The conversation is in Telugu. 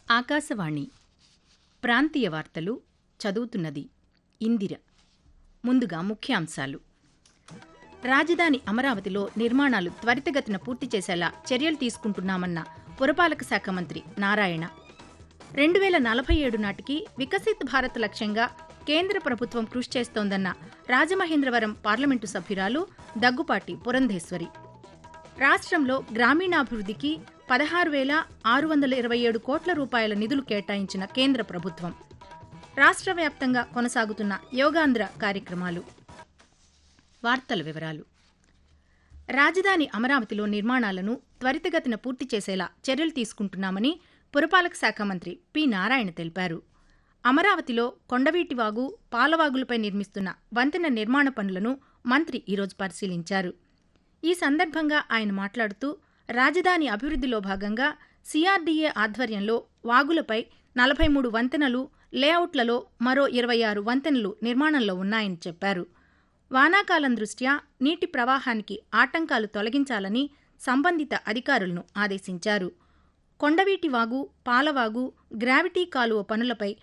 ఆకాశవాణి ప్రాంతీయ వార్తలు చదువుతున్నది ఇందిర ముందుగా ముఖ్యాంశాలు రాజధాని అమరావతిలో నిర్మాణాలు త్వరితగతిన పూర్తి చేసేలా చర్యలు తీసుకుంటున్నామన్న పురపాలక శాఖ మంత్రి నారాయణ రెండు వేల నలభై ఏడు నాటికి వికసిత్ భారత్ లక్ష్యంగా కేంద్ర ప్రభుత్వం కృషి చేస్తోందన్న రాజమహేంద్రవరం పార్లమెంటు సభ్యురాలు దగ్గుపాటి పురంధేశ్వరి రాష్ట్రంలో గ్రామీణాభివృద్ధికి పదహారు వేల ఆరు వందల ఇరవై ఏడు కోట్ల రూపాయల నిధులు కేటాయించిన కేంద్ర ప్రభుత్వం రాష్ట్ర వ్యాప్తంగా కొనసాగుతున్న యోగాంధ్ర కార్యక్రమాలు వార్తల వివరాలు రాజధాని అమరావతిలో నిర్మాణాలను త్వరితగతిన పూర్తి చేసేలా చర్యలు తీసుకుంటున్నామని పురపాలక శాఖ మంత్రి పి నారాయణ తెలిపారు అమరావతిలో కొండవీటివాగు పాలవాగులపై నిర్మిస్తున్న వంతెన నిర్మాణ పనులను మంత్రి ఈరోజు పరిశీలించారు ఈ సందర్భంగా ఆయన మాట్లాడుతూ రాజధాని అభివృద్ధిలో భాగంగా సిఆర్డీఏ ఆధ్వర్యంలో వాగులపై నలభై మూడు వంతెనలు లేఅవుట్లలో మరో ఇరవై ఆరు వంతెనలు నిర్మాణంలో ఉన్నాయని చెప్పారు వానాకాలం దృష్ట్యా నీటి ప్రవాహానికి ఆటంకాలు తొలగించాలని సంబంధిత అధికారులను ఆదేశించారు కొండవీటి వాగు పాలవాగు గ్రావిటీ కాలువ పనులపై